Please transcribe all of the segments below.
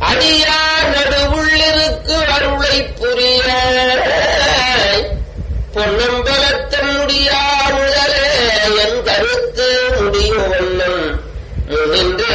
அடியார் நடுவுள்ளிருக்கு அருளை புரிய பொன்னம்பலத்தன் முடியாமுதலே என் கருத்து முடியும் வண்ணம் முனின்றே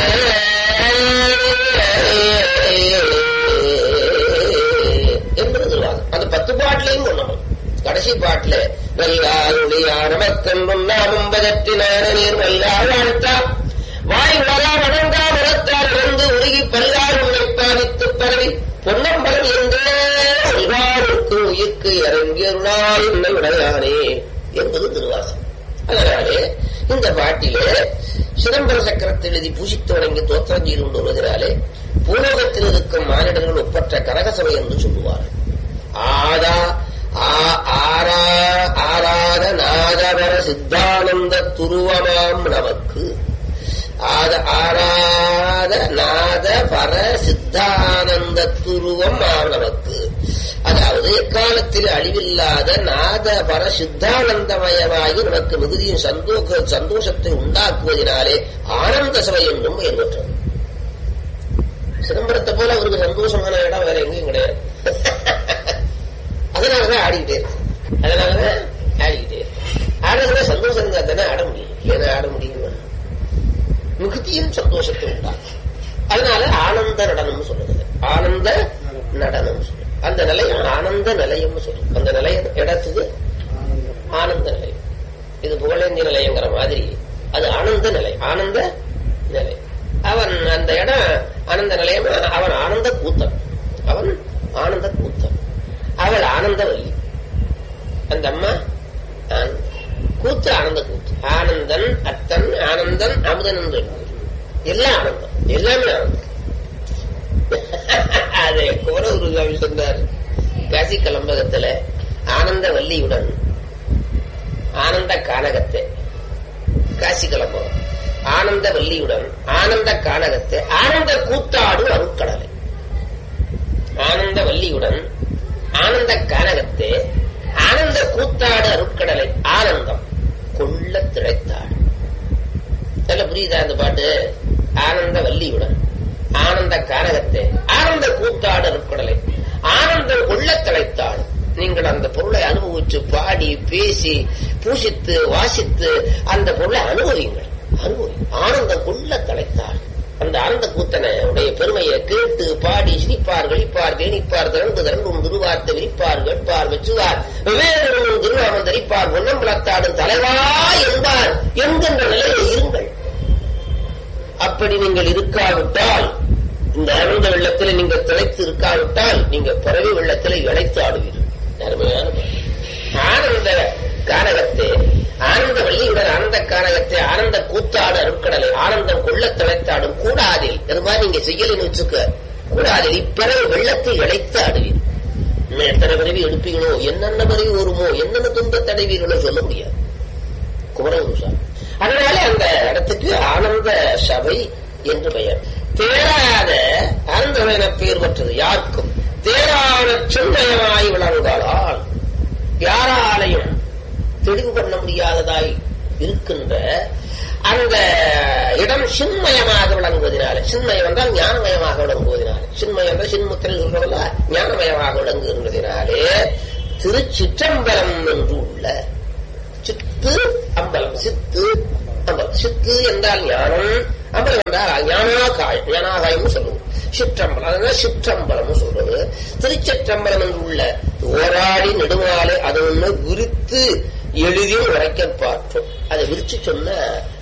என்பது சொல்லுவாங்க அந்த பத்து பாட்டிலையும் கொண்டவன் கடைசி பாட்டுல வெல்லாருளியான மக்கள் முன்னாமும் பதற்றினான நீர் வெல்லா வாழ்த்தா வாய் வளா வணங்கா மரத்தால் இருந்து உருகி பல்லார் உன்னை பாதித்து பரவி பொன்னம்பலம் என்றே அல்வாருக்கு உயிர்க்கு இறங்கியருளாய் உன்னை உடையானே என்பது திருவாசம் அதனாலே இந்த பாட்டிலே சிதம்பர சக்கரத்தை எழுதி பூசித்து வணங்கி தோற்றம் செய்து கொண்டு வருவதனாலே பூலோகத்தில் இருக்கும் மானிடர்கள் ஒப்பற்ற கரகசபை என்று சொல்லுவார்கள் ஆதா ஆ- ஆரா ஆராத நாதவர சித்தானந்த துருவமாம் நமக்கு ஆத ஆராத நாத பர சித்தானந்த துருவம் ஆம் நமக்கு அதாவது எக்காலத்தில் அழிவில்லாத நாத பர சித்தானந்தமயமாகி நமக்கு மிகுதியும் சந்தோஷ சந்தோஷத்தை உண்டாக்குவதனாலே ஆனந்த சபை என்றும் பெயர் பெற்றது சிதம்பரத்தை போல அவருக்கு சந்தோஷமான இடம் வேற எங்கேயும் கிடையாது அதனாலதான் ஆடிக்கிட்டே இருக்கு அதனாலதான் ஆடிக்கிட்டே இருக்கு ஆடுறதுல சந்தோஷம் இருந்தா தானே ஆட முடியும் இல்லைன்னா ஆட முடியுமா மிகுதியும் சந்தோஷத்தை உண்டாக்கும் அதனால ஆனந்த நடனம் சொல்லுது ஆனந்த நடனம் சொல்லுது அந்த நிலையம் ஆனந்த நிலையம்னு சொல்லுது அந்த நிலையம் இடத்துக்கு ஆனந்த நிலையம் இது புகழேந்தி நிலையங்கிற மாதிரி அது ஆனந்த நிலை ஆனந்த நிலை அவன் அந்த இடம் ஆனந்த நிலையம் அவன் ஆனந்த கூத்தன் அவன் ஆனந்த கூத்தன் அவள் ஆனந்தவல்லி அந்த அம்மா ஆனந்த. கூத்து ஆனந்த கூத்து ஆனந்தன் அத்தன் ஆனந்தன் அமுதன் என்று எழுதுவது. எல்லாம் ஆனந்தம் எல்லாமே ஆனந்தம் அதை குமரகுருகாவில் சொன்னார் காசி கலம்பகத்துல ஆனந்த வள்ளியுடன் ஆனந்த கானகத்தை காசி கலம்பகம் ஆனந்த வள்ளியுடன் ஆனந்த கானகத்தை ஆனந்த கூத்தாடு அருட்கடலை ஆனந்த வள்ளியுடன் ஆனந்த கானகத்தே ஆனந்த கூத்தாடு அருட்கடலை ஆனந்தம் கொள்ள திளைத்தாடு நல்ல புரியுதா அந்த பாட்டு ஆனந்த வள்ளியுடன் ஆனந்த கானகத்தே ஆனந்த கூத்தாடு அருட்கடலை ஆனந்தம் கொள்ள திளைத்தாடு நீங்கள் அந்த பொருளை அனுபவிச்சு பாடி பேசி பூசித்து வாசித்து அந்த பொருளை அனுபவிங்கள் அனுபவி ஆனந்தம் கொள்ள தலைத்தாள் அந்த ஆனந்த கூத்தனை உடைய பெருமையை கேட்டு பாடி சிரிப்பார் கழிப்பார் தேனிப்பார் திறந்து திறந்தும் திருவார்த்தை விரிப்பார் கேட்பார் வெச்சுவார் வெவ்வேறு திருவாமன் தரிப்பார் பொன்னம்பலத்தாடும் தலைவா என்பார் என்கின்ற நிலையில் இருங்கள் அப்படி நீங்கள் இருக்காவிட்டால் இந்த ஆனந்த வெள்ளத்தில் நீங்கள் திளைத்து இருக்காவிட்டால் நீங்க பிறவி வெள்ளத்தில் இழைத்து ஆடுவீர்கள் அருமையான பாட்டு. ஆனந்த கானகத்தே ஆனந்த வள்ளியுடன் ஆனந்த கானகத்தை ஆனந்த கூத்தாடு அருட்கடலை ஆனந்தம் கொள்ள திளைத்தாடும் கூடாதில் இது மாதிரி நீங்க செய்யலன்னு வச்சுக்க கூடாதில் இப்பிறகு வெள்ளத்தை இழைத்து ஆடுவீர் இன்னும் எத்தனை பிறவி எடுப்பீங்களோ என்னென்ன பிறவி வருமோ என்னென்ன துன்பத்தை அடைவீர்களோ சொல்ல முடியாது குமரகுருசா அதனால அந்த இடத்துக்கு ஆனந்த சபை என்று பெயர் தேராத ஆனந்தம் என பெயர் பெற்றது யாருக்கும் தேராத சின்னயமாய் விளங்காளால் யாராலையும் தெளிவு பண்ண முடியாததாய் இருக்கின்ற அந்த இடம் சின்மயமாக விளங்குவதனால சின்மயம் என்றால் ஞானமயமாக விளங்குவதனால சின்மயம் என்றால் சின்முத்திரை சொல்றவல்ல ஞானமயமாக விளங்குகின்றதினாலே திருச்சிற்றம்பலம் என்று உள்ள சித்து அம்பலம் சித்து அம்பலம் சித்து என்றால் ஞானம் அம்பலம் என்றால் ஞானாகாயம் ஞானாகாயம் சொல்லுவோம் சிற்றம்பலம் அதனால சிற்றம்பலம் சொல்றது திருச்சிற்றம்பலம் என்று உள்ள ஓராடி நெடுமாலை அது ஒண்ணு விரித்து எளிதில் உரைக்க பார்த்தோம் அதை விரிச்சு சொன்ன